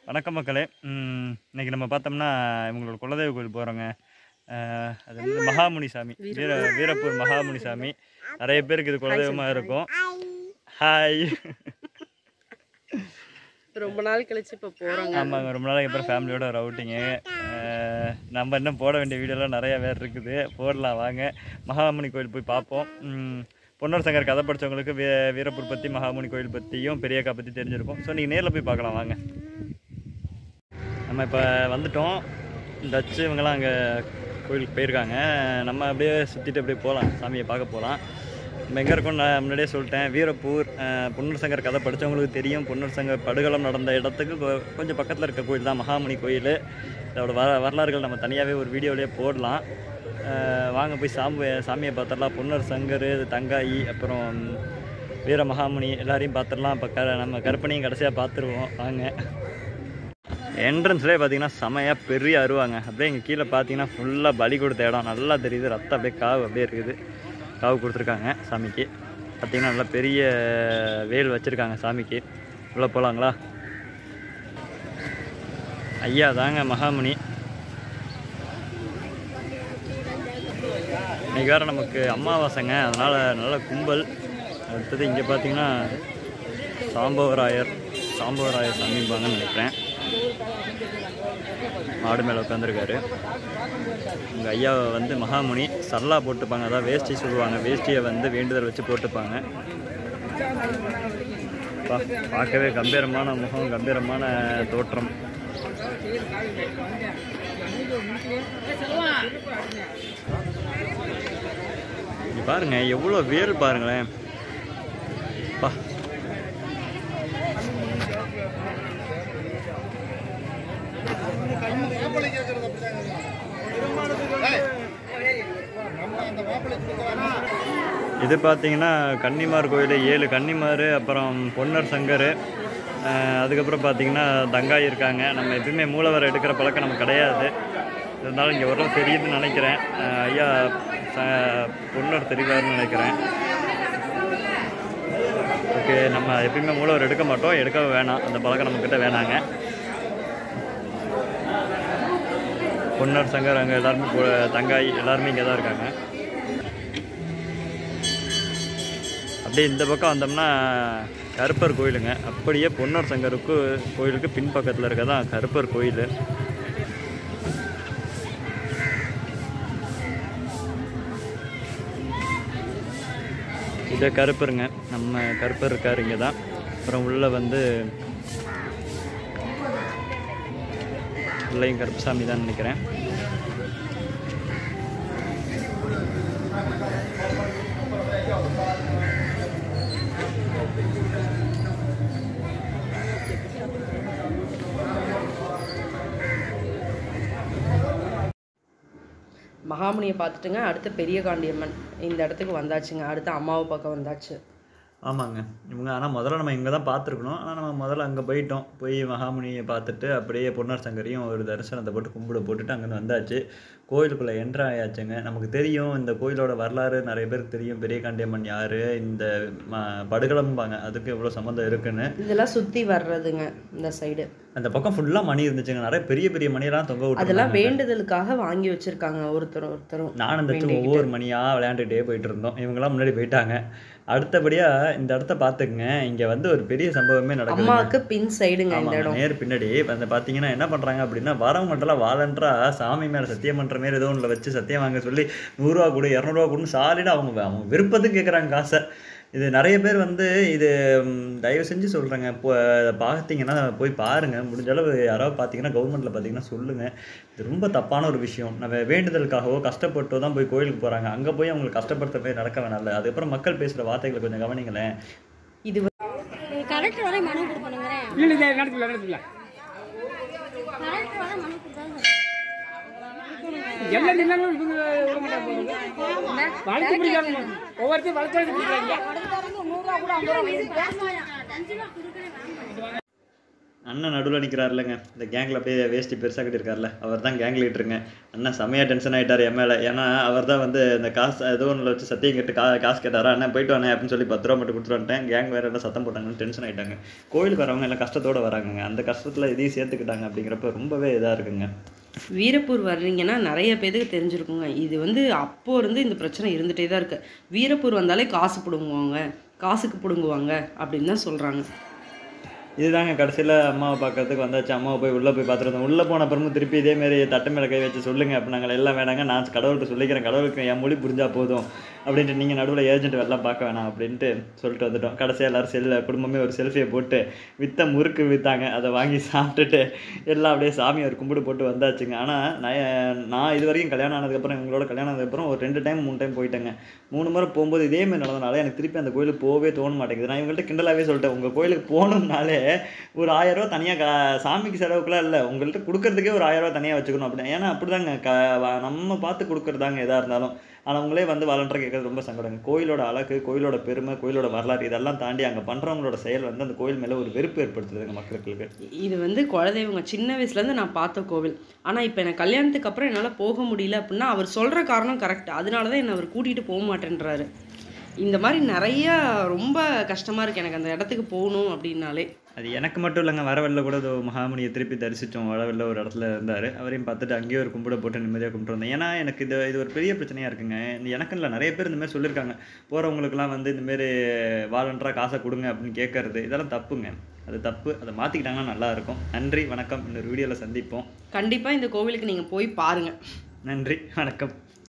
வணக்கம் மக்களே ம், இன்னைக்கு நம்ம பார்த்தோம்னா இவங்களோட குலதெய்வ கோயில் போகிறோங்க அது வந்து மகாமுனி சாமி வீர வீரப்பூர் மகாமுனி சாமி நிறைய பேருக்கு இது குலதெய்வமாக இருக்கும் ஹாய் ரொம்ப நாள் கழிச்சு இப்போ போகிறோங்க ஆமாங்க ரொம்ப நாளைக்கு அப்புறம் ஃபேமிலியோட ஒரு அவுட்டிங்கு நம்ம இன்னும் போட வேண்டிய வீடியோலாம் நிறைய பேர் இருக்குது போடலாம் வாங்க மகாமுனி கோயில் போய் பார்ப்போம் ம், பொன்னர் சங்கர் கதை படித்தவங்களுக்கு வீ வீரப்பூர் பற்றி மகாமுனி கோயில் பற்றியும் பெரியக்கா பற்றி தெரிஞ்சிருக்கும் ஸோ நீங்கள் நேரில் போய் பார்க்கலாம் வாங்க நம்ம இப்போ வந்துட்டோம் டச்சு இவங்கெல்லாம் அங்கே கோயிலுக்கு போயிருக்காங்க நம்ம அப்படியே சுற்றிட்டு அப்படியே போகலாம் சாமியை பார்க்க போகலாம் நம்ம எங்கே இருக்கோம் நான் முன்னாடியே சொல்லிட்டேன் வீரப்பூர் அஹ், பொன்னர் சங்கர் கதை படித்தவங்களுக்கு தெரியும் பொன்னர் சங்கர் படுகளம் நடந்த இடத்துக்கு கொ- கொஞ்சம் பக்கத்தில் இருக்க கோயில் தான் மகாமுனி கோயில் இதோட வர வரலாறுகள் நம்ம தனியாகவே ஒரு வீடியோவிலே போடலாம் அஹ், வாங்க போய் சாமி சாமியை பார்த்துடலாம் பொன்னர் சங்கர் தங்காயி அப்புறம் வீர மகாமுனி எல்லாரையும் பார்த்துடலாம் இப்போ க நம்ம கருப்பனையும் கடைசியாக பார்த்துருவோம் வாங்க என்ட்ரன்ஸ்லேயே பார்த்தீங்கன்னா செமையாக பெரிய அருவாங்க அப்படியே இங்கே கீழே பார்த்தீங்கன்னா ஃபுல்லாக பலி கொடுத்த இடம் நல்லா தெரியுது ரத்தம் அப்படியே காவு அப்படியே இருக்குது காவு கொடுத்துருக்காங்க சாமிக்கு பார்த்தீங்கன்னா நல்லா பெரிய வேல் வச்சுருக்காங்க சாமிக்கு உள்ளே போகலாங்களா ஐயா தாங்க மகாமுனி இன்னைக்கு வேறு நமக்கு அமாவாசைங்க அதனால் நல்ல கும்பல் அடுத்தது இங்கே பார்த்தீங்கன்னா சாம்பவராயர் சாம்பவராயர் சாமிம்பாங்கன்னு நினைக்கிறேன் மாடு மேலே உட்காந்துருக்காரு உங்கள் ஐயா வந்து மகாமுனி சல்லா போட்டுப்பாங்க அதான் வேஷ்டி சொல்லுவாங்க வேஷ்டியை வந்து வேண்டுதல் வச்சு போட்டுப்பாங்க பா பார்க்கவே கம்பீரமான முகம் கம்பீரமான தோற்றம் இங்க பாருங்க எவ்வளோ வேல் பாருங்களேன் பா இது பார்த்தீங்கன்னா கன்னிமார் கோயில் ஏழு கன்னிமார் அப்புறம் பொன்னர் சங்கர் அஹ் அதுக்கப்புறம் பார்த்தீங்கன்னா தங்காய் இருக்காங்க நம்ம எப்பயுமே மூலவர் எடுக்கிற பழக்கம் நமக்கு கிடையாது இருந்தாலும் இங்கே வரலாம் தெரியுதுன்னு நினைக்கிறேன் அஹ் ஐயா ச- பொன்னர் தெரிவார்னு நினைக்கிறேன் ஓகே நம்ம எப்பயுமே மூலவர் எடுக்க மாட்டோம் எடுக்க வேணாம் அந்த பழக்கம் நம்மக்கிட்ட வேணாங்க பொன்னர் சங்கர் அங்கே எல்லாருமே போ- தங்காய் எல்லாருமே இங்கே தான் இருக்காங்க அப்படியே இந்த பக்கம் வந்தோம்னா கருப்பர் கோயிலுங்க அப்படியே பொன்னர் சங்கருக்கு கோயிலுக்கு பின்பக்கத்தில் இருக்க தான் கருப்பர் கோயில் இது கருப்பருங்க நம்ம கருப்பர் இருக்கார் இங்கே தான் அப்புறம் உள்ளே வந்து உள்ளேயும் கருப்பசாமி தான் நினைக்கிறேன் மகாமுனியை பார்த்துட்டுங்க அடுத்து பெரிய காண்டியம்மன் இந்த இடத்துக்கு வந்தாச்சுங்க அடுத்து அம்மாவை பார்க்க வந்தாச்சு ஆமாங்க இவங்க ஆனால் முதல்ல நம்ம இங்கே தான் பார்த்துருக்கணும் ஆனால் நம்ம முதல்ல அங்கே போயிட்டோம் போய் மகாமுனியை பார்த்துட்டு அப்படியே பொன்னர் சங்கரையும் ஒரு தரிசனத்தை போட்டு கும்பிட போட்டுட்டு அங்கேருந்து வந்தாச்சு கோயிலுக்குள்ளே என்ட்ரு ஆயாச்சுங்க நமக்கு தெரியும் இந்த கோயிலோட வரலாறு நிறைய பேருக்கு தெரியும் பெரிய காண்டியம்மன் யார் இந்த ம படுகளம்பாங்க அதுக்கு எவ்வளோ சம்மந்தம் இருக்குன்னு இதெல்லாம் சுற்றி வர்றதுங்க இந்த சைடு அந்த பக்கம் ஃபுல்லாக மணி இருந்துச்சுங்க நிறைய பெரிய பெரிய மணியெல்லாம் தொங்க அதெல்லாம் விட்டு வேண்டுதலுக்காக வாங்கி வச்சிருக்காங்க ஒருத்தர் ஒருத்தரும் நானும் இந்த இடத்துக்கு ஒவ்வொரு மணியாக விளையாண்டுட்டே போயிட்டு இருந்தோம் இவங்கெல்லாம் முன்னாடி போயிட்டாங்க அடுத்தபடியாக இந்த இடத்த பார்த்துக்குங்க இங்கே வந்து ஒரு பெரிய சம்பவமே நடக்குது அம்மாவுக்கு பின் சைடுங்க இந்த ஆமாங்க, இடம் நேர் பின்னாடி வந்து பார்த்தீங்கன்னா என்ன பண்ணுறாங்க அப்படின்னா வரவங்கள்ட்டலாம் வாலண்டரா சாமி மேலே சத்தியம் பண்ணுற மாரி ஏதோ ஒன்றில் வச்சு சத்தியம் வாங்க சொல்லி நூறுரூவா கொடு இரநூறுவா கொடுன்னு சாலிடாக அவங்க அவங்க விருப்பத்துக்கு கேட்குறாங்க காசை இது நிறைய பேர் வந்து இது ம், தயவு செஞ்சு சொல்கிறேங்க இப்போ இதை பார்த்தீங்கன்னா போய் பாருங்கள் முடிஞ்ச அளவு யாராவது பார்த்தீங்கன்னா கவர்மெண்ட்டில் பார்த்தீங்கன்னா சொல்லுங்கள் இது ரொம்ப தப்பான ஒரு விஷயம் நம்ம வேண்டுதலுக்காகவோ கஷ்டப்பட்டோ தான் போய் கோயிலுக்கு போகிறாங்க அங்கே போய் அவங்களுக்கு கஷ்டப்படுத்த போய் நடக்க வேணாம்ல அதுக்கப்புறம் மக்கள் பேசுகிற வார்த்தைகளை கொஞ்சம் கவனிங்களேன் இது கலெக்டர் வரை மனு கொடுக்கணுங்கிறேன் இல்லை இல்லை நடத்துல நடத்துல கலெக்டர் வரை மனு கொடுத்தாலும் எல்லாம் நின்னாலும் இவங்க விட மாட்டாங்க வளர்த்து பிடிக்காங்க ஒவ்வொருத்தரும் வளர்த்து பிடிக்கிறாங்க அண்ணன் நடுவில் நிற்கிறாருலங்க இந்த கேங்கில் போய் வேஷ்டி பெருசாக கட்டியிருக்காருல அவர் தான் கேங் லீடருங்க அண்ணன் செம்மையாக டென்ஷன் ஆகிட்டார் என் மேலே ஏன்னா அவர் தான் வந்து இந்த காசு ஏதோ ஒன்றில் வச்சு சத்தியம் கேட்டு கா காசு கேட்டாரா அண்ணன் போயிட்டு வானே அப்படின்னு சொல்லி பத்து ரூபா மட்டும் கொடுத்துட்டு வந்துட்டேன் கேங் வேறு எல்லாம் சத்தம் போட்டாங்கன்னு டென்ஷன் ஆகிட்டாங்க கோயிலுக்கு வரவங்க எல்லாம் கஷ்டத்தோடு வராங்கங்க அந்த கஷ்டத்தில் இதையும் சேர்த்துக்கிட்டாங்க அப்படிங்கிறப்ப ரொம்பவே இதாக இருக்குங்க வீரப்பூர் வர்றீங்கன்னா நிறைய பேருக்கு தெரிஞ்சிருக்குங்க இது வந்து அப்போ இருந்து இந்த பிரச்சனை இருந்துகிட்டே தான் இருக்கு வீரப்பூர் வந்தாலே காசு பிடுங்குவாங்க காசுக்கு பிடுங்குவாங்க அப்படின்னு தான் சொல்கிறாங்க இதுதாங்க கடைசியில் அம்மாவை பார்க்கறதுக்கு வந்தாச்சு அம்மாவை போய் உள்ளே போய் பார்த்துருந்தோம் உள்ளே போன அப்புறமும் திருப்பி இதேமாரி தட்டு மேலே கை வச்சு சொல்லுங்க அப்போ நாங்கள் எல்லாம் வேணாங்க நான் கடவுள்கிட்ட சொல்லிக்கிறேன் கடவுளுக்கு என் மொழி புரிஞ்சா போதும் அப்படின்ட்டு நீங்கள் நடுவில் ஏஜென்ட் எல்லாம் பார்க்க வேணாம் அப்படின்ட்டு சொல்லிட்டு வந்துட்டோம் கடைசியாக எல்லாரும் செல்ல குடும்பமே ஒரு செல்ஃபியை போட்டு வித்த முறுக்கு விற்றாங்க அதை வாங்கி சாப்பிட்டுட்டு எல்லாம் அப்படியே சாமி ஒரு கும்பிடு போட்டு வந்தாச்சுங்க ஆனால் நான் நான் இது வரைக்கும் கல்யாணம் ஆனதுக்கப்புறம் இவங்களோட கல்யாணம் ஆனதுக்கப்புறம் ஒரு ரெண்டு டைம் மூணு டைம் போயிட்டேங்க மூணு முறை போகும்போது இதே மாதிரி நடந்தனால எனக்கு திருப்பி அந்த கோயிலுக்கு போகவே தோண மாட்டேங்குது நான் இவங்கள்ட்ட கிண்டலாகவே சொல்லிட்டேன் உங்கள் கோயிலுக்கு போகணும்னாலே ஒரு ஆயிரம் ரூபா தனியாக கா சாமிக்கு செலவுக்குலாம் இல்லை உங்கள்கிட்ட கொடுக்கறதுக்கே ஒரு ஆயிரம் ரூபா தனியாக வச்சுக்கணும் அப்படின்னு ஏன்னா அப்படிதாங்க க வ- நம்ம பார்த்து கொடுக்குறதாங்க எதாக இருந்தாலும் ஆனால் அவங்களே வந்து வாலண்டராக கேட்கறது ரொம்ப சங்கடங்க கோயிலோட அழகு கோயிலோட பெருமை கோயிலோட வரலாறு இதெல்லாம் தாண்டி அங்கே பண்ணுறவங்களோட செயல் வந்து அந்த கோயில் மேலே ஒரு வெறுப்பு ஏற்படுத்துதுங்க மக்களுக்கு இது வந்து குலதெய்வங்க சின்ன வயசுலேருந்து நான் பார்த்த கோவில் ஆனால் இப்போ எனக்கு கல்யாணத்துக்கு அப்புறம் என்னால் போக முடியல அப்படின்னா அவர் சொல்கிற காரணம் கரெக்ட் அதனால தான் என்னை அவர் கூட்டிகிட்டு போக மாட்டேன்றாரு இந்த மாதிரி நிறையா ரொம்ப கஷ்டமாக இருக்குது எனக்கு அந்த இடத்துக்கு போகணும் அப்படின்னாலே அது எனக்கு மட்டும் இல்லைங்க வரவெல்ல கூட இதோ மகாமணியை திருப்பி தரிசித்தோம் வரவெல்ல ஒரு இடத்துல இருந்தார் அவரையும் பார்த்துட்டு அங்கேயே ஒரு கும்பிட போட்டு நிம்மதியாக கும்பிட்டு வந்தேன் ஏன்னா எனக்கு இது இது ஒரு பெரிய பிரச்சனையாக இருக்குங்க இந்த எனக்கு இல்லை நிறைய பேர் இந்த மாதிரி சொல்லியிருக்காங்க போகிறவங்களுக்குலாம் வந்து இந்தமாரி வாலண்டராக காசை கொடுங்க அப்படின்னு கேட்கறது இதெல்லாம் தப்புங்க அது தப்பு அதை மாற்றிக்கிட்டாங்கன்னா நல்லா இருக்கும் நன்றி வணக்கம் இன்னொரு வீடியோவில் சந்திப்போம் கண்டிப்பாக இந்த கோவிலுக்கு நீங்கள் போய் பாருங்கள் நன்றி வணக்கம்